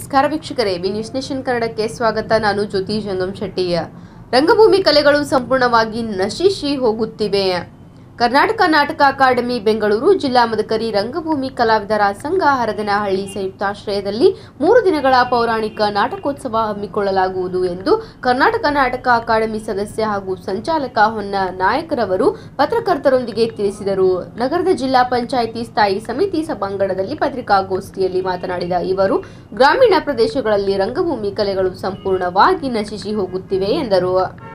ನಮಸ್ಕಾರ ವೀಕ್ಷಕರೇ B News nation ಕನ್ನಡಕ್ಕೆ ಸ್ವಾಗತ ನಾನು ಜ್ಯೋತಿ ಜಂಗಮ್ ಶೆಟ್ಟಿ ರಂಗಭೂಮಿ ಕಲೆಗಳು ಸಂಪೂರ್ಣವಾಗಿ ನಶಿಸಿ ಹೋಗುತ್ತಿವೆ ಕರ್ನಾಟಕ ನಾಟಕ ಅಕಾಡೆಮಿ ಬೆಂಗಳೂರು ಜಿಲ್ಲಾ ಮದಕರಿ ರಂಗಭೂಮಿ ಕಲಾವಿದರ ಸಂಘ ಹರದನಹಳ್ಳಿ ಸಂಯುಕ್ತಾಶ್ರಯದಲ್ಲಿ ಮೂರು ದಿನಗಳ ಪೌರಾಣಿಕ ನಾಟಕೋತ್ಸವ ಹಮ್ಮಿಕೊಳ್ಳಲಾಗುವುದು ಎಂದು ಕರ್ನಾಟಕ ನಾಟಕ ಅಕಾಡೆಮಿ ಸದಸ್ಯ ಹಾಗೂ ಸಂಚಾಲಕ ಹೊನ್ನ ನಾಯಕರವರು ಪತ್ರಕರ್ತರೊಂದಿಗೆ ತಿಳಿಸಿದರು ನಗರದ ಜಿಲ್ಲಾ ಪಂಚಾಯಿತಿ ಸ್ಥಾಯಿ ಸಮಿತಿ ಸಭಾಂಗಣದಲ್ಲಿ ಪತ್ರಿಕಾಗೋಷ್ಠಿಯಲ್ಲಿ ಮಾತನಾಡಿದ ಇವರು ಗ್ರಾಮೀಣ ಪ್ರದೇಶಗಳಲ್ಲಿ ರಂಗಭೂಮಿ ಕಲೆಗಳು ಸಂಪೂರ್ಣವಾಗಿ ನಶಿಸಿ ಹೋಗುತ್ತಿವೆ ಎಂದರು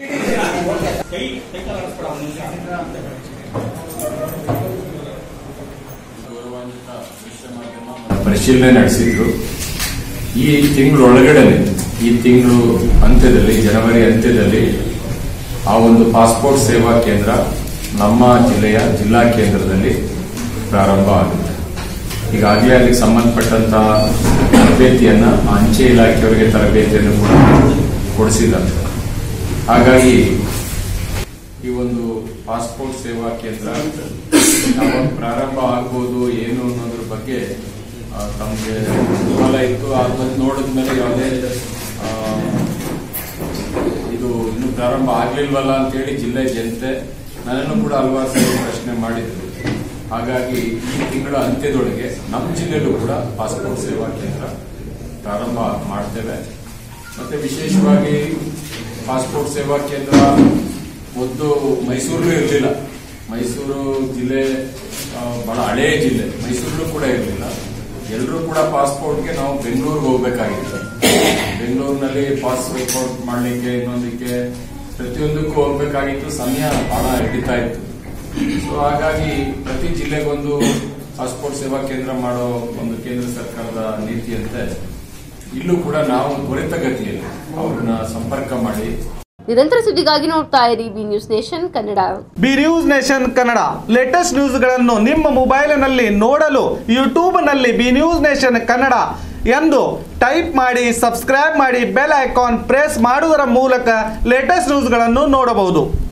ಪರಿಶೀಲನೆ ನಡೆಸಿದ್ರು ಈ ತಿಂಗಳೊಳಗಡೆನೆ ಈ ತಿಂಗಳು ಅಂತ್ಯದಲ್ಲಿ ಜನವರಿ ಅಂತ್ಯದಲ್ಲಿ ಆ ಒಂದು ಪಾಸ್ಪೋರ್ಟ್ ಸೇವಾ ಕೇಂದ್ರ ನಮ್ಮ ಜಿಲ್ಲೆಯ ಜಿಲ್ಲಾ ಕೇಂದ್ರದಲ್ಲಿ ಪ್ರಾರಂಭ ಆಗುತ್ತೆ ಈಗಾಗಲೇ ಅದಕ್ಕೆ ಸಂಬಂಧಪಟ್ಟಂತಹ ತರಬೇತಿಯನ್ನ ಆ ಅಂಚೆ ಇಲಾಖೆಯವರಿಗೆ ತರಬೇತಿಯನ್ನು ಕೂಡ ಕೊಡಿಸಿದ್ದಾರೆ ಹಾಗಾಗಿ ಈ ಒಂದು ಪಾಸ್ಪೋರ್ಟ್ ಸೇವಾ ಕೇಂದ್ರ ಯಾವಾಗ ಪ್ರಾರಂಭ ಆಗ್ಬೋದು ಏನು ಅನ್ನೋದ್ರ ಬಗ್ಗೆ ಆ, ತಮ್ಗೆ ಕುತೂಹಲ ಇತ್ತು ಅದನ್ನ ನೋಡಿದ್ಮೇಲೆ ಯಾವುದೇ ಆ, ಇದು ಇನ್ನು ಪ್ರಾರಂಭ ಆಗ್ಲಿಲ್ವಲ್ಲ ಅಂತೇಳಿ ಜಿಲ್ಲೆ ಜನತೆ ನನ್ನನ್ನು ಕೂಡ ಹಲವಾರು ಸಲ ಪ್ರಶ್ನೆ ಮಾಡಿದ್ರು ಹಾಗಾಗಿ ಈ ತಿಂಗಳ ಅಂತ್ಯದೊಳಗೆ ನಮ್ಮ ಜಿಲ್ಲೆಯಲ್ಲೂ ಕೂಡ ಪಾಸ್ಪೋರ್ಟ್ ಸೇವಾ ಕೇಂದ್ರ ಪ್ರಾರಂಭ ಮಾಡ್ತೇವೆ ಮತ್ತೆ ವಿಶೇಷವಾಗಿ ಪಾಸ್ಪೋರ್ಟ್ ಸೇವಾ ಕೇಂದ್ರ ಮೊದಲು ಮೈಸೂರಲ್ಲೂ ಇರಲಿಲ್ಲ ಮೈಸೂರು ಜಿಲ್ಲೆ ಆ, ಬಹಳ ಹಳೆಯ ಜಿಲ್ಲೆ ಮೈಸೂರಲ್ಲೂ ಕೂಡ ಇರಲಿಲ್ಲ ಎಲ್ಲರೂ ಕೂಡ ಪಾಸ್ಪೋರ್ಟ್ಗೆ ನಾವು ಬೆಂಗಳೂರಿಗೆ ಹೋಗ್ಬೇಕಾಗಿತ್ತು ಬೆಂಗಳೂರಿನಲ್ಲಿ ಪಾಸ್ಪೋರ್ಟ್ ಮಾಡಲಿಕ್ಕೆ ಇನ್ನೊಂದಕ್ಕೆ ಪ್ರತಿಯೊಂದಕ್ಕೂ ಹೋಗ್ಬೇಕಾಗಿತ್ತು ಸಮಯ ಬಹಳ ಹಿಡಿತಾ ಇತ್ತು ಸೊ ಹಾಗಾಗಿ ಪ್ರತಿ ಜಿಲ್ಲೆಗೊಂದು ಪಾಸ್ಪೋರ್ಟ್ ಸೇವಾ ಕೇಂದ್ರ ಮಾಡೋ ಒಂದು ಕೇಂದ್ರ ಸರ್ಕಾರದ ನೀತಿಯಂತೆ ಇಲ್ಲೂ ಕೂಡ ನಾವು ತ್ವರಿತಗತಿಯಲ್ಲಿ ಅವ್ರನ್ನ ಸಂಪರ್ಕ ಮಾಡಿ ನಿರಂತರ ಸುದ್ದಿಗಾಗಿ ನೋಡ್ತಾ ಇರಿ B News Nation Kannada B News Nation Kannada latest ನ್ಯೂಸ್ಗಳನ್ನು ನಿಮ್ಮ ಮೊಬೈಲಿನಲ್ಲಿ ನೋಡಲು ಯೂಟ್ಯೂಬ್ನಲ್ಲಿ ಬಿ ನ್ಯೂಸ್ ನೇಷನ್ ಕನ್ನಡ ಎಂದು ಟೈಪ್ ಮಾಡಿ ಸಬ್ಸ್ಕ್ರೈಬ್ ಮಾಡಿ ಬೆಲ್ ಐಕಾನ್ ಪ್ರೆಸ್ ಮಾಡುವುದರ ಮೂಲಕ ಲೇಟೆಸ್ಟ್ ನ್ಯೂಸ್ಗಳನ್ನು ನೋಡಬಹುದು